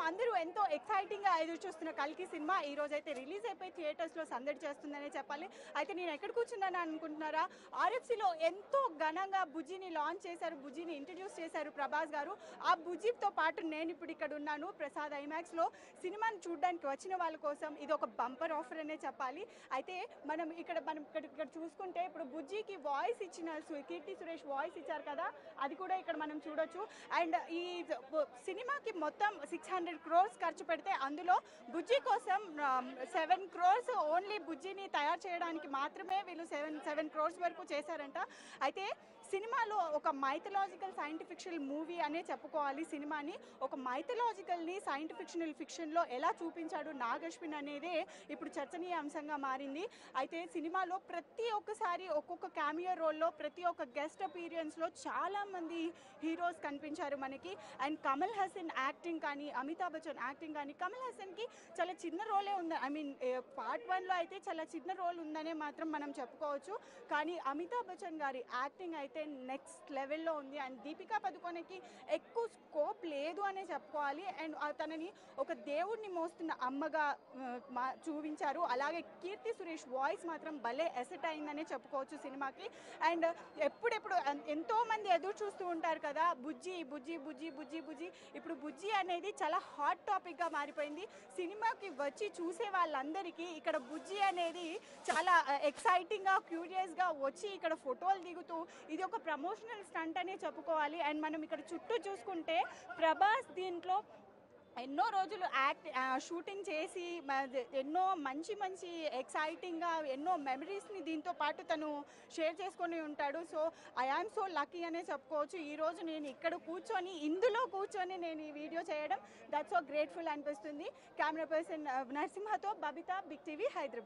అందరూ ఎంతో ఎక్సైటింగ్ గా ఎదురు చూస్తున్న కల్కి సినిమా ఈ రోజు అయితే రిలీజ్ అయిపోయి థియేటర్స్ లో సందడి చేస్తుందనే చెప్పాలి అయితే నేను ఎక్కడ కూర్చున్నాను అనుకుంటున్నారా RFC లో ఎంతో ఘనంగా బుజ్జిని లాంచ్ చేశారు బుజ్జిని ఇంట్రడ్యూస్ చేశారు ప్రభాస్ గారు ఆ బుజ్జితో పాటు నేను ఇప్పుడు ఇక్కడ ఉన్నాను ప్రసాద్ ఐమాక్స్ లో సినిమాని చూడడానికి వచ్చిన వాళ్ళ కోసం ఇది ఒక బంపర్ ఆఫర్ అనే చెప్పాలి అయితే మనం ఇక్కడ మనం ఇక్కడ ఇక్కడ చూసుకుంటే ఇప్పుడు బుజ్జికి వాయిస్ ఇచ్చిన సు- కీర్తి సురేష్ వాయిస్ ఇచ్చారు కదా అది కూడా ఇక్కడ మనం చూడొచ్చు అండ్ ఈ బు- సినిమాకి మొత్తం సిక్స్ హండ్రెడ్ క్రోర్స్ ఖర్చు పెడితే అందులో బుజ్జి కోసం సెవెన్ క్రోర్స్ ఓన్లీ బుజ్జిని తయారు చేయడానికి మాత్రమే వీళ్ళు సెవెన్ సెవెన్ క్రోర్స్ వరకు చేశారంట అయితే సినిమాలో ఒక మైథలాజికల్ సైంటిఫిక్ ఫిక్షనల్ మూవీ అనే చెప్పుకోవాలి సినిమాని ఒక మైథలాజికల్ని సైంటిఫిక్ ఫిక్షనల్ ఫిక్షన్లో ఎలా చూపించాడు నాగశ్విన్ అనేదే ఇప్పుడు చర్చనీయ అంశంగా మారింది అయితే సినిమాలో ప్రతి ఒక్కసారి ఒక్కొక్క క్యామియో రోల్లో ప్రతి ఒక్క గెస్ట్ అపీరియన్స్లో చాలా మంది హీరోస్ కనిపించారు మనకి అండ్ కమల్ హాసన్ యాక్టింగ్ కానీ అమితాబ్ బచ్చన్ యాక్టింగ్ కానీ కమల్ హాసన్కి చాలా చిన్న రోలే ఉంది ఐ మీన్ పార్ట్ వన్లో అయితే చాలా చిన్న రోల్ ఉందనే మాత్రం మనం చెప్పుకోవచ్చు కానీ అమితాబ్ బచ్చన్ గారి యాక్టింగ్ అయితే నెక్స్ట్ లెవెల్లో ఉంది అండ్ దీపికా పదుకొనకి ఎక్కువ స్కోప్ లేదు అనే చెప్పుకోవాలి అండ్ ఆ తనని ఒక దేవుడిని మోస్తున్న అమ్మగా ఆ, మా చూపించారు అలాగే కీర్తి సురేష్ వాయిస్ మాత్రం భలే ఎసెట్ అయిందనే చెప్పుకోవచ్చు సినిమాకి అండ్ ఎప్పుడెప్పుడు ఎన్- ఎంతో మంది ఎదురు చూస్తూ ఉంటారు కదా బుజ్జి బుజ్జి బుజ్జి బుజ్జి బుజ్జి ఇప్పుడు బుజ్జి అనేది చాలా హాట్ టాపిక్గా మారిపోయింది సినిమాకి వచ్చి చూసే వాళ్ళందరికీ ఇక్కడ బుజ్జి అనేది చాలా ఎక్సైటింగ్గా క్యూరియస్గా వచ్చి ఇక్కడ ఫోటోలు దిగుతూ ఇది ఒక ప్రమోషనల్ స్టంట్ అనే చెప్పుకోవాలి అండ్ మనం ఇక్కడ చుట్టూ చూసుకుంటే ప్రభాస్ దీంట్లో ఎన్నో రోజులు యాక్ట్ ఆ, షూటింగ్ చేసి మ- ఎన్నో మంచి మంచి ఎక్సైటింగ్గా ఎన్నో మెమరీస్ని దీంతో పాటు తను షేర్ చేసుకొని ఉంటాడు so I am so lucky అనే చెప్పుకోవచ్చు ఈరోజు నేను ఇక్కడ కూర్చొని ఇందులో కూర్చొని నేను ఈ వీడియో చేయడం దట్స్ సో గ్రేట్ఫుల్ అనిపిస్తుంది కెమెరా పర్సన్ నరసింహతో బబిత బిగ్ టీవీ హైదరాబాద్